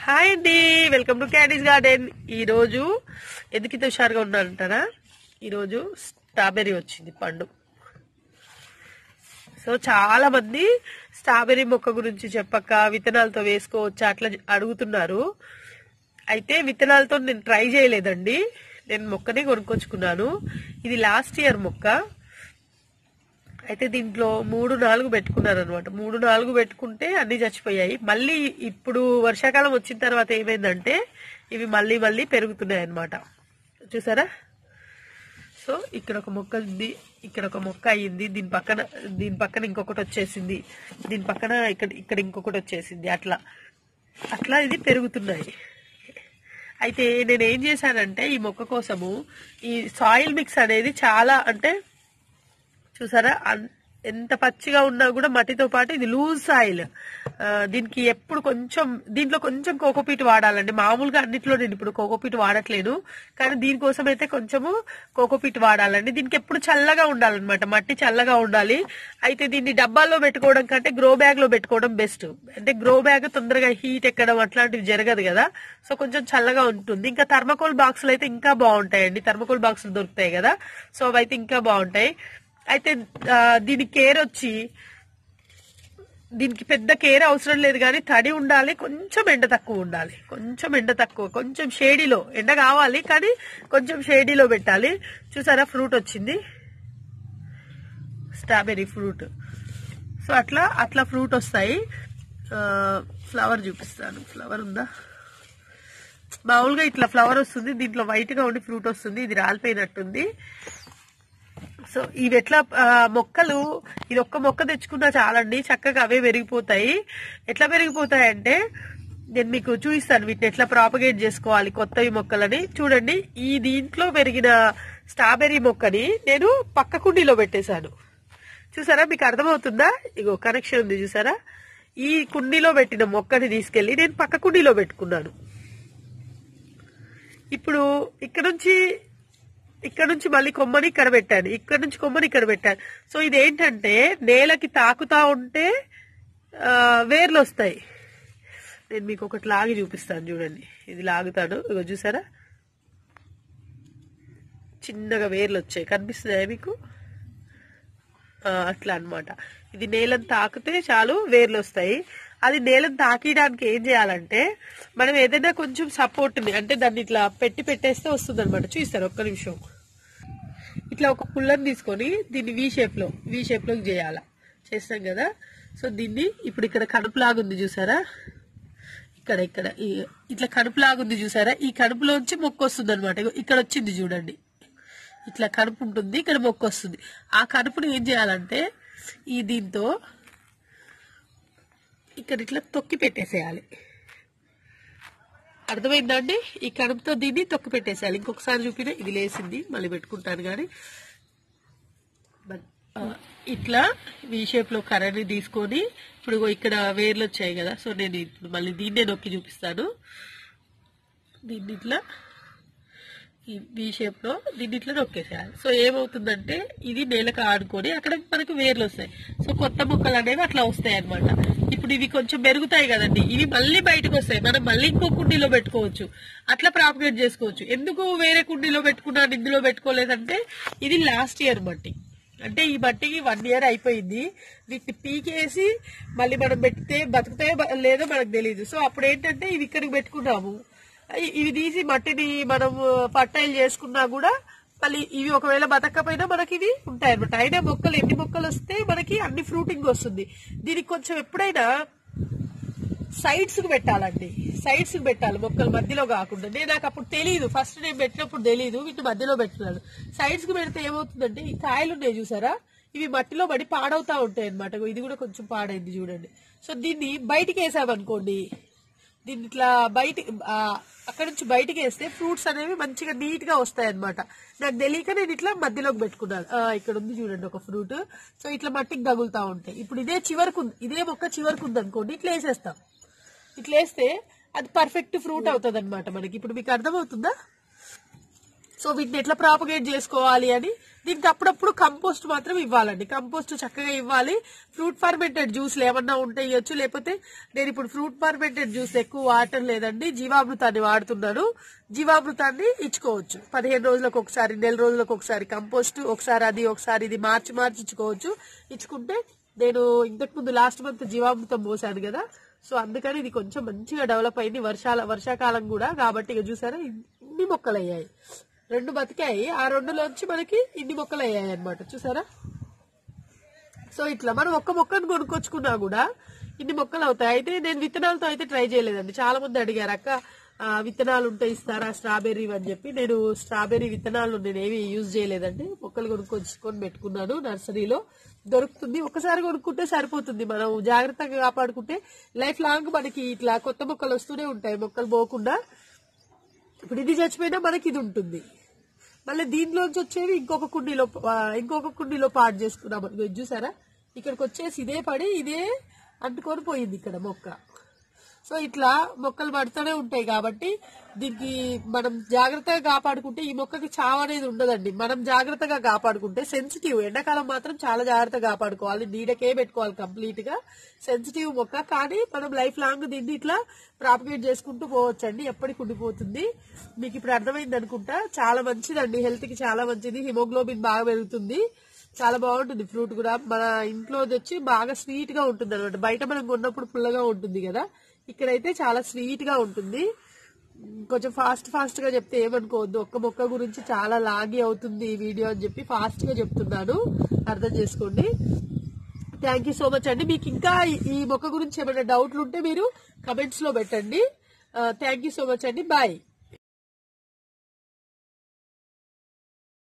hi అండి welcome to క్యాడీస్ garden ఈ రోజు ఎందుకు ఇంత హుషారుగా ఉన్నానంటారా ఈరోజు స్ట్రాబెర్రీ వచ్చింది పండు సో చాలా మంది స్ట్రాబెర్రీ మొక్క గురించి చెప్పక విత్తనాలతో వేసుకోవచ్చా అట్లా అడుగుతున్నారు అయితే విత్తనాలతో నేను ట్రై చేయలేదండి నేను మొక్కనే కొనుక్కొచ్చుకున్నాను ఇది లాస్ట్ ఇయర్ మొక్క అయితే దీంట్లో మూడు నాలుగు పెట్టుకున్నారు అనమాట మూడు నాలుగు పెట్టుకుంటే అన్ని చచ్చిపోయాయి మళ్ళీ ఇప్పుడు వర్షాకాలం వచ్చిన తర్వాత ఏమైందంటే ఇవి మళ్ళీ మళ్ళీ పెరుగుతున్నాయి అనమాట చూసారా సో ఇక్కడ ఒక మొక్క ఉంది ఇక్కడ ఒక మొక్క అయ్యింది దీని పక్కన దీని పక్కన ఇంకొకటి వచ్చేసింది దీని పక్కన ఇక్కడ ఇక్కడ ఇంకొకటి వచ్చేసింది అట్లా అట్లా ఇది పెరుగుతున్నాయి అయితే నేను ఏం చేశానంటే ఈ మొక్క కోసము ఈ సాయిల్ మిక్స్ అనేది చాలా అంటే చూసారా అన్- ఎంత పచ్చిగా ఉన్నా కూడా మట్టితో పాటు ఇది లూజ్ సాయిల్ ఆ, దీనికి ఎప్పుడు కొంచెం దీంట్లో కొంచెం కోకోపీట్ వాడాలండి మామూలుగా అన్నిట్లో నేను ఇప్పుడు కోకోపీట్ వాడట్లేను కానీ దీనికోసం అయితే కొంచెము కోకోపీట్ వాడాలండి దీనికి ఎప్పుడు చల్లగా ఉండాలన్నమాట మట్టి చల్లగా ఉండాలి అయితే దీన్ని డబ్బాల్లో పెట్టుకోవడం కంటే గ్రో బ్యాగ్ లో పెట్టుకోవడం బెస్ట్ అంటే గ్రో బ్యాగ్ తొందరగా హీట్ ఎక్కడం అట్లాంటివి జరగదు కదా సో కొంచెం చల్లగా ఉంటుంది ఇంకా థర్మకోల్ బాక్సులు అయితే ఇంకా బాగుంటాయండి థర్మకోల్ బాక్సులు దొరుకుతాయి కదా సో అవైతే ఇంకా బాగుంటాయి అయితే ఆ, దీని కేర్ వచ్చి దీనికి పెద్ద కేర్ అవసరం లేదు కానీ తడి ఉండాలి కొంచెం ఎండ తక్కువ ఉండాలి కొంచెం ఎండ తక్కువ కొంచెం షేడీలో ఎండ కావాలి కానీ కొంచెం షేడీలో పెట్టాలి చూసారా ఫ్రూట్ వచ్చింది స్ట్రాబెర్రీ ఫ్రూట్ సో అట్లా అట్లా ఫ్రూట్ వస్తాయి ఫ్లవర్ చూపిస్తాను ఫ్లవర్ ఉందా మామూలుగా ఇట్లా ఫ్లవర్ వస్తుంది దీంట్లో వైట్ గా ఉండి ఫ్రూట్ వస్తుంది ఇది రాలిపోయినట్టుంది సో ఇవి ఎట్లా ఆ, మొక్కలు ఇది ఒక్క మొక్క తెచ్చుకున్నా చాలండి చక్కగా అవే పెరిగిపోతాయి ఎట్లా పెరిగిపోతాయి అంటే నేను మీకు చూపిస్తాను వీటిని ఎట్లా ప్రాపగేట్ చేసుకోవాలి కొత్తవి మొక్కలని చూడండి ఈ దీంట్లో పెరిగిన స్ట్రాబెర్రీ మొక్కని నేను పక్క కుండీలో పెట్టేశాను చూసారా మీకు అర్థమవుతుందా ఇగో కనెక్షన్ ఉంది చూసారా ఈ కుండీలో పెట్టిన మొక్కని తీసుకెళ్లి నేను పక్క కుండీలో పెట్టుకున్నాను ఇప్పుడు ఇక్కడ నుంచి ఇక్కడ నుంచి మళ్ళీ కొమ్మని ఇక్కడ పెట్టాను ఇక్కడ నుంచి కొమ్మని ఇక్కడ పెట్టాను సో ఇది ఏంటంటే నేలకి తాకుతా ఉంటే ఆ, వేర్లు వస్తాయి నేను మీకు ఒకటి లాగి చూపిస్తాను చూడండి ఇది లాగుతాను ఇగో చూసారా చిన్నగా వేర్లు వచ్చాయి కనిపిస్తున్నాయా మీకు ఆ, అట్లా అన్నమాట ఇది నేలను తాకితే చాలు వేర్లు వస్తాయి అది నేలను తాకియడానికి ఏం చేయాలంటే మనం ఏదైనా కొంచెం సపోర్ట్ అంటే దాన్ని ఇట్లా పెట్టి పెట్టేస్తే వస్తుంది అనమాట చూస్తారు ఒక్క నిమిషం ఇట్లా ఒక పుల్లని తీసుకొని దీన్ని వి షేప్ లో వి షేప్ లోకి చేయాల చేస్తాం కదా సో దీన్ని ఇప్పుడు ఇక్కడ కడుపులాగుంది చూసారా ఇక్కడ ఇక్కడ ఈ- ఇట్లా కడుపులాగుంది చూసారా ఈ కడుపులోంచి మొక్క వస్తుంది అనమాట ఇక్కడ వచ్చింది చూడండి ఇట్లా కడుపు ఉంటుంది ఇక్కడ మొక్క వస్తుంది ఆ కడుపుని ఏం చేయాలంటే ఈ దీంతో ఇక్కడ ఇట్లా తొక్కి పెట్టేసేయాలి అర్థమైందా అండి ఈ కడుపుతో దీన్ని తొక్కి పెట్టేసేయాలి ఇంకొకసారి చూపిన ఇది లేసింది మళ్ళీ పెట్టుకుంటాను కానీ బట్, ఆ, ఇట్లా వి షేప్ లో కర్రని తీసుకొని ఇప్పుడు ఇగో ఇక్కడ వేర్లు వచ్చాయి కదా సో నేను ఇప్పుడు మళ్ళీ దీన్నే నొక్కి చూపిస్తాను దీన్ని ఇట్లా ఈ వి షేప్ లో దీన్ని ఇట్లా నొక్కేసేయాలి సో ఏమవుతుందంటే ఇది నేలకు ఆడుకొని అక్కడ మనకు వేర్లు వస్తాయి సో కొత్త మొక్కలు అనేవి అట్లా వస్తాయి అన్నమాట ఇప్పుడు ఇవి కొంచెం పెరుగుతాయి కదండి ఇవి మళ్ళీ బయటకు వస్తాయి మనం మళ్ళీ ఇంకో కుండీలో పెట్టుకోవచ్చు అట్లా ప్రాపగేట్ చేసుకోవచ్చు ఎందుకు వేరే కుండీలో పెట్టుకున్నాను ఇందులో పెట్టుకోలేదంటే ఇది లాస్ట్ ఇయర్ మట్టి అంటే ఈ మట్టికి వన్ ఇయర్ అయిపోయింది వీటిని పీకేసి మళ్ళీ మనం పెడితే బతుకుతాయో బ- లేదో మనకు తెలియదు సో అప్పుడు ఏంటంటే ఇవి ఇక్కడికి పెట్టుకున్నాము ఇ- ఇవి తీసి మట్టిని మనం ఫర్టైల్ చేసుకున్నా కూడా మళ్ళీ ఇవి ఒకవేళ బతకపోయినా మనకి ఇవి ఉంటాయి అనమాట అయినా మొక్కలు ఎన్ని మొక్కలు వస్తే మనకి అన్ని ఫ్రూటింగ్ వస్తుంది దీనికి కొంచెం ఎప్పుడైనా సైడ్స్ కు పెట్టాలండి సైడ్స్ కు పెట్టాలి మొక్కలు మధ్యలో కాకుండా నేను నాకు అప్పుడు తెలియదు ఫస్ట్ నేను పెట్టినప్పుడు తెలియదు వీటిని మధ్యలో పెట్టినాను సైడ్స్ కు పెడితే ఏమవుతుందంటే ఈ కాయలు ఉన్నాయి చూసారా ఇవి మట్టిలో పడి పాడవుతా ఉంటాయి అనమాట ఇది కూడా కొంచెం పాడైంది చూడండి సో దీన్ని బయటికి వేసామనుకోండి దీన్ని ఇట్లా బయట ఆ, అక్కడ నుంచి బయటికి వేస్తే ఫ్రూట్స్ అనేవి మంచిగా నీట్ గా వస్తాయి అనమాట నాకు తెలియక నేను ఇట్లా మధ్యలోకి పెట్టుకున్నాను ఆ, ఇక్కడ ఉంది చూడండి ఒక ఫ్రూట్ సో ఇట్లా మట్టికి తగులుతా ఉంటాయి ఇప్పుడు ఇదే చివరకు ఉంది ఇదే మొక్క చివరకు ఉంది అనుకోండి ఇట్లా వేసేస్తాం ఇట్లా వేస్తే అది పర్ఫెక్ట్ ఫ్రూట్ అవుతుంది అనమాట మనకి ఇప్పుడు మీకు అర్థమవుతుందా సో వీటిని ఎట్లా ప్రాపగేట్ చేసుకోవాలి అని దీనికి అప్పుడప్పుడు కంపోస్ట్ మాత్రం ఇవ్వాలండి కంపోస్ట్ చక్కగా ఇవ్వాలి ఫ్రూట్ ఫర్మెంటెడ్ జ్యూస్లు ఏమన్నా ఉంటే ఇవ్వచ్చు లేకపోతే నేను ఇప్పుడు ఫ్రూట్ ఫర్మెంటెడ్ జ్యూస్ ఎక్కువ వాడటం లేదండి జీవామృతాన్ని వాడుతున్నాను జీవామృతాన్ని ఇచ్చుకోవచ్చు పదిహేను రోజులకు ఒకసారి నెల రోజులకు ఒకసారి కంపోస్ట్ ఒకసారి అది ఒకసారి ఇది మార్చి మార్చి ఇచ్చుకోవచ్చు ఇచ్చుకుంటే నేను ఇంతకు ముందు లాస్ట్ మంత్ జీవామృతం పోసాను కదా సో అందుకని ఇది కొంచెం మంచిగా డెవలప్ అయింది వర్షాల వర్షాకాలం కూడా కాబట్టి ఇక చూసారా ఇన్ని మొక్కలు అయ్యాయి రెండు బతికాయి ఆ రెండులోంచి మనకి ఇన్ని మొక్కలు అయ్యాయి అనమాట చూసారా సో ఇట్లా మనం ఒక్క మొక్కను కొనుక్కొచ్చుకున్నా కూడా ఇన్ని మొక్కలు అవుతాయి అయితే నేను విత్తనాలతో అయితే ట్రై చేయలేదండి చాలా మంది అడిగారు అక్క ఆ, విత్తనాలు ఉంటే ఇస్తారా స్ట్రాబెర్రీ అని చెప్పి నేను స్ట్రాబెర్రీ విత్తనాలు నేను ఏవి యూజ్ చేయలేదండి మొక్కలు కొనుక్కొచ్చుకొని పెట్టుకున్నాను నర్సరీలో దొరుకుతుంది ఒకసారి కొనుక్కుంటే సరిపోతుంది మనం జాగ్రత్తగా కాపాడుకుంటే లైఫ్ లాంగ్ మనకి ఇట్లా కొత్త మొక్కలు వస్తూనే ఉంటాయి మొక్కలు పోకుండా ఇప్పుడు ఇది చచ్చిపోయినా మనకి ఇది ఉంటుంది మళ్ళీ దీనిలోంచి వచ్చేవి ఇంకొక కుండీలో ఆ, ఇంకొక కుండీలో పాడు చేసుకున్నాం అనుకో, ఇది చూసారా ఇక్కడికి వచ్చేసి ఇదే పడి ఇదే అంటుకొని పోయింది ఇక్కడ మొక్క సో ఇట్లా మొక్కలు పడుతూనే ఉంటాయి కాబట్టి దీనికి మనం జాగ్రత్తగా కాపాడుకుంటే ఈ మొక్కకి చావు అనేది ఉండదండి మనం జాగ్రత్తగా కాపాడుకుంటే సెన్సిటివ్ ఎండాకాలం మాత్రం చాలా జాగ్రత్తగా కాపాడుకోవాలి నీడకే పెట్టుకోవాలి కంప్లీట్ గా సెన్సిటివ్ మొక్క కానీ మనం లైఫ్ లాంగ్ దీన్ని ఇట్లా ప్రాపగేట్ చేసుకుంటూ పోవచ్చండి ఎప్పటికి ఉండిపోతుంది మీకు ఇప్పుడు అర్థమైంది అనుకుంటా చాలా మంచిదండి హెల్త్ కి చాలా మంచిది హిమోగ్లోబిన్ బాగా పెరుగుతుంది చాలా బాగుంటుంది ఫ్రూట్ కూడా మన ఇంట్లో వచ్చి బాగా స్వీట్ గా ఉంటుంది అనమాట బయట మనం కొన్నప్పుడు పుల్లగా ఉంటుంది కదా ఇక్కడైతే చాలా స్వీట్ గా ఉంటుంది కొంచెం ఫాస్ట్ ఫాస్ట్ గా చెప్తే ఏమనుకోవద్దు ఒక్క మొక్క గురించి చాలా లాగి అవుతుంది ఈ వీడియో అని చెప్పి ఫాస్ట్ గా చెప్తున్నాను అర్థం చేసుకోండి థ్యాంక్ యూ సో మచ్ అండి మీకు ఇంకా ఈ- ఈ మొక్క గురించి ఏమైనా డౌట్లు ఉంటే మీరు కమెంట్స్ లో పెట్టండి థ్యాంక్ యూ సో మచ్ అండి బాయ్